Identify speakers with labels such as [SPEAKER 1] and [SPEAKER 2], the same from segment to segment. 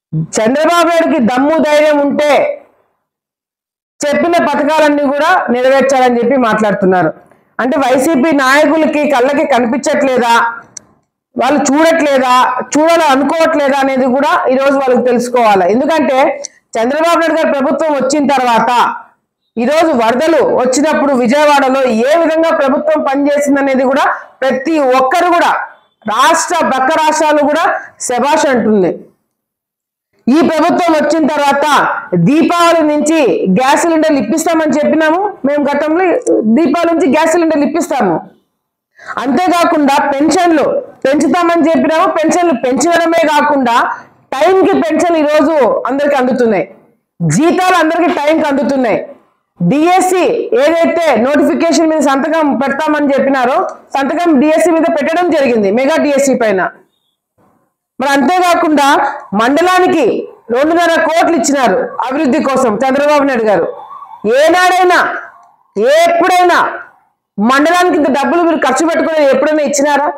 [SPEAKER 1] చంద్రబాబు నాయుడుకి దమ్ము ధైర్యం ఉంటే చెప్పిన పథకాలన్నీ కూడా నెరవేర్చాలని చెప్పి మాట్లాడుతున్నారు అంటే వైసీపీ నాయకులకి కళ్ళకి కనిపించట్లేదా వాళ్ళు చూడట్లేదా చూడాలి అనుకోవట్లేదా అనేది కూడా ఈరోజు వాళ్ళకి తెలుసుకోవాలి ఎందుకంటే చంద్రబాబు నాయుడు గారి ప్రభుత్వం వచ్చిన తర్వాత ఈరోజు వరదలు వచ్చినప్పుడు విజయవాడలో ఏ విధంగా ప్రభుత్వం పనిచేసింది అనేది కూడా ప్రతి ఒక్కరు కూడా రాష్ట్ర పక్క రాష్ట్రాలు కూడా శభాష్ అంటుంది ఈ ప్రభుత్వం వచ్చిన తర్వాత దీపావళి నుంచి గ్యాస్ సిలిండర్లు ఇప్పిస్తామని చెప్పినాము మేము గతంలో దీపావళి నుంచి గ్యాస్ సిలిండర్లు ఇప్పిస్తాము అంతేకాకుండా పెన్షన్లు పెంచుతామని చెప్పినాము పెన్షన్లు పెంచడమే కాకుండా టైంకి పెన్షన్ ఈరోజు అందరికి అందుతున్నాయి జీతాలు అందరికి టైంకి అందుతున్నాయి డిఎస్సి ఏదైతే నోటిఫికేషన్ మీద సంతకం పెడతామని చెప్పినారో సంతకం డిఎస్సి మీద పెట్టడం జరిగింది మెగా డిఎస్సి పైన మరి అంతేకాకుండా మండలానికి రెండున్నర కోట్లు ఇచ్చినారు అభివృద్ధి కోసం చంద్రబాబు నాయుడు గారు ఏనాడైనా ఎప్పుడైనా మండలానికి ఇంత డబ్బులు మీరు ఖర్చు పెట్టుకుని ఎప్పుడైనా ఇచ్చినారా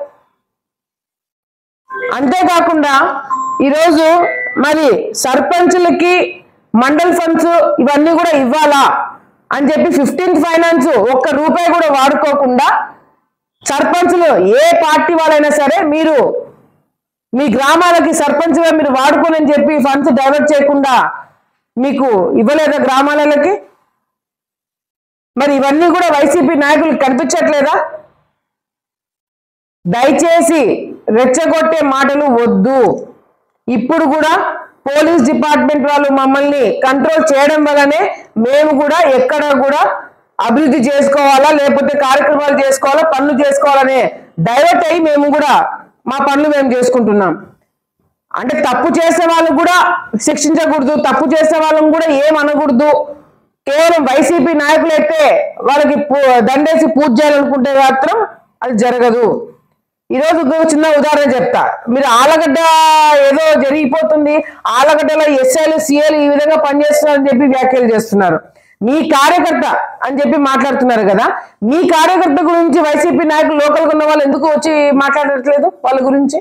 [SPEAKER 1] అంతేకాకుండా ఈరోజు మరి సర్పంచులకి మండల్ ఫండ్స్ ఇవన్నీ కూడా ఇవ్వాలా అని చెప్పి ఫిఫ్టీన్త్ ఫైనాన్స్ ఒక్క రూపాయి కూడా వాడుకోకుండా సర్పంచులు ఏ పార్టీ వాళ్ళైనా సరే మీరు మీ గ్రామాలకి సర్పంచ్గా మీరు వాడుకోని అని చెప్పి ఫండ్స్ డైవర్ట్ చేయకుండా మీకు ఇవ్వలేదా గ్రామాలకి మరి ఇవన్నీ కూడా వైసీపీ నాయకులకు కనిపించట్లేదా దయచేసి రెచ్చగొట్టే మాటలు వద్దు ఇప్పుడు కూడా పోలీస్ డిపార్ట్మెంట్ వాళ్ళు మమ్మల్ని కంట్రోల్ చేయడం వల్లనే మేము కూడా ఎక్కడ కూడా అభివృద్ధి చేసుకోవాలా లేకపోతే కార్యక్రమాలు చేసుకోవాలా పనులు చేసుకోవాలనే డైవర్ట్ అయ్యి మేము కూడా మా పనులు మేము చేసుకుంటున్నాం అంటే తప్పు చేసే వాళ్ళు కూడా శిక్షించకూడదు తప్పు చేసే వాళ్ళని కూడా ఏం అనకూడదు కేవలం వైసీపీ నాయకులు అయితే వాళ్ళకి పూ- దండేసి పూజ చేయాలనుకుంటే మాత్రం అది జరగదు ఈరోజు ఒక చిన్న ఉదాహరణ చెప్తా మీరు ఆలగడ్డ ఏదో జరిగిపోతుంది ఆలగడ్డలో ఎస్ఐలు సిఐలు ఈ విధంగా పనిచేస్తున్నారని చెప్పి వ్యాఖ్యలు చేస్తున్నారు మీ కార్యకర్త అని చెప్పి మాట్లాడుతున్నారు కదా మీ కార్యకర్త గురించి వైసీపీ నాయకులు లోకల్గా ఉన్న వాళ్ళు ఎందుకు వచ్చి మాట్లాడట్లేదు వాళ్ళ గురించి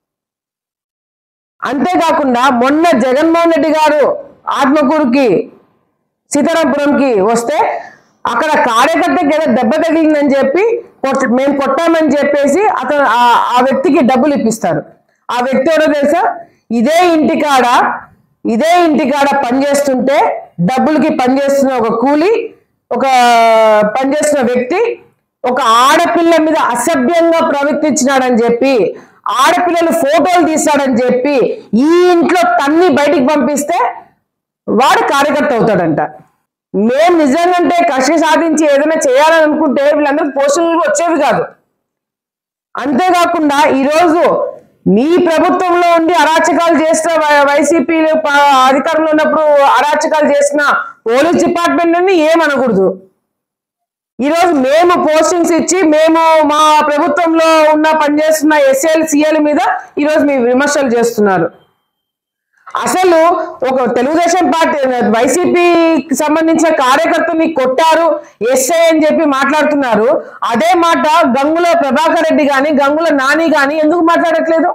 [SPEAKER 1] అంతేకాకుండా మొన్న జగన్మోహన్ రెడ్డి గారు ఆత్మకూరుకి సీతారాంపురంకి వస్తే అక్కడ కార్యకర్తకి ఏదో దెబ్బ తగిలిందని చెప్పి కొట్- మేము కొట్టామని చెప్పేసి అతను ఆ- ఆ వ్యక్తికి డబ్బులు ఇప్పిస్తారు ఆ వ్యక్తి ఎవరో తెలుసా ఇదే ఇంటికాడ ఇదే ఇంటికాడ పనిచేస్తుంటే డబ్బులకి పనిచేస్తున్న ఒక కూలి ఒక పనిచేస్తున్న వ్యక్తి ఒక ఆడపిల్ల మీద అసభ్యంగా ప్రవర్తించినాడని చెప్పి ఆడపిల్లలు ఫోటోలు తీస్తాడని చెప్పి ఈ ఇంట్లో తన్ని బయటికి పంపిస్తే వాడు కార్యకర్త అవుతాడంట మేము నిజంగంటే కష్ట సాధించి ఏదైనా చేయాలని అనుకుంటే వీళ్ళందరూ పోస్టులు వచ్చేవి కాదు అంతేకాకుండా ఈరోజు మీ ప్రభుత్వంలో ఉండి అరాచకాలు చేసిన వై- వైసీపీ ప- అధికారంలో ఉన్నప్పుడు అరాచకాలు చేసిన పోలీస్ డిపార్ట్మెంట్ నుండి ఏమనకూడదు ఈరోజు మేము పోస్టింగ్స్ ఇచ్చి మేము మా ప్రభుత్వంలో ఉన్న పనిచేస్తున్న ఎస్ఎల్ సిఎల్ మీద ఈరోజు మీ విమర్శలు చేస్తున్నారు అసలు ఒక తెలుగుదేశం పార్టీ వైసీపీకి సంబంధించిన కార్యకర్తని కొట్టారు ఎస్ఐ అని చెప్పి మాట్లాడుతున్నారు అదే మాట గంగుల ప్రభాకర్ రెడ్డి గాని గంగుల నాని గాని ఎందుకు మాట్లాడట్లేదు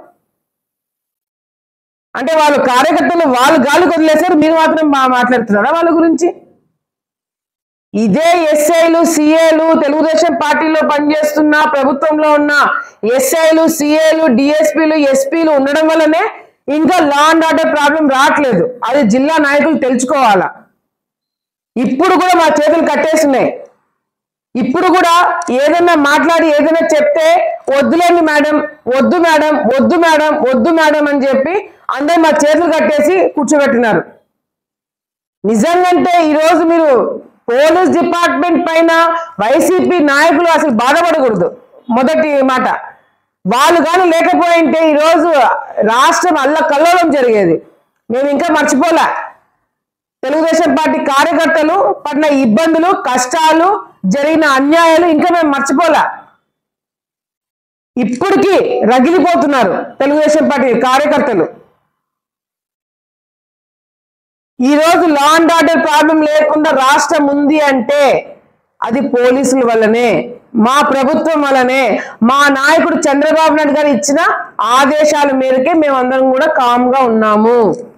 [SPEAKER 1] అంటే వాళ్ళు కార్యకర్తలు వాళ్ళు గాలి వదిలేశారు మీరు మాత్రం మా- మాట్లాడుతున్నారా వాళ్ళ గురించి ఇదే ఎస్ఐలు సిఏలు తెలుగుదేశం పార్టీలో పనిచేస్తున్న ప్రభుత్వంలో ఉన్న ఎస్ఐలు సిఏలు డిఎస్పీలు ఎస్పీలు ఉండడం వల్లనే ఇంకా లా అండ్ ఆర్డర్ ప్రాబ్లం రావట్లేదు అది జిల్లా నాయకులు తెలుసుకోవాలా ఇప్పుడు కూడా మా చేతులు కట్టేస్తున్నాయి ఇప్పుడు కూడా ఏదైనా మాట్లాడి ఏదైనా చెప్తే వద్దులేండి మేడం వద్దు మేడం వద్దు మేడం వద్దు మేడం అని చెప్పి అందరూ మా చేతులు కట్టేసి కూర్చోబెట్టినారు నిజంగంటే ఈరోజు మీరు పోలీస్ డిపార్ట్మెంట్ పైన వైసీపీ నాయకులు అసలు బాధపడకూడదు మొదటి మాట వాళ్ళు కానీ లేకపోయింటే ఈరోజు రాష్ట్రం అల్ల కల్లోలం జరిగేది మేము ఇంకా మర్చిపోలే తెలుగుదేశం పార్టీ కార్యకర్తలు పడిన ఇబ్బందులు కష్టాలు జరిగిన అన్యాయాలు ఇంకా మేము మర్చిపోలే ఇప్పటికీ రగిలిపోతున్నారు తెలుగుదేశం పార్టీ కార్యకర్తలు ఈ రోజు లా అండ్ ఆర్డర్ ప్రాబ్లం లేకుండా రాష్ట్రం ఉంది అంటే అది పోలీసుల వల్లనే మా ప్రభుత్వం వల్లనే మా నాయకుడు చంద్రబాబు నాయుడు గారు ఇచ్చిన ఆదేశాల మేరకే మేమందరం కూడా కామ్గా ఉన్నాము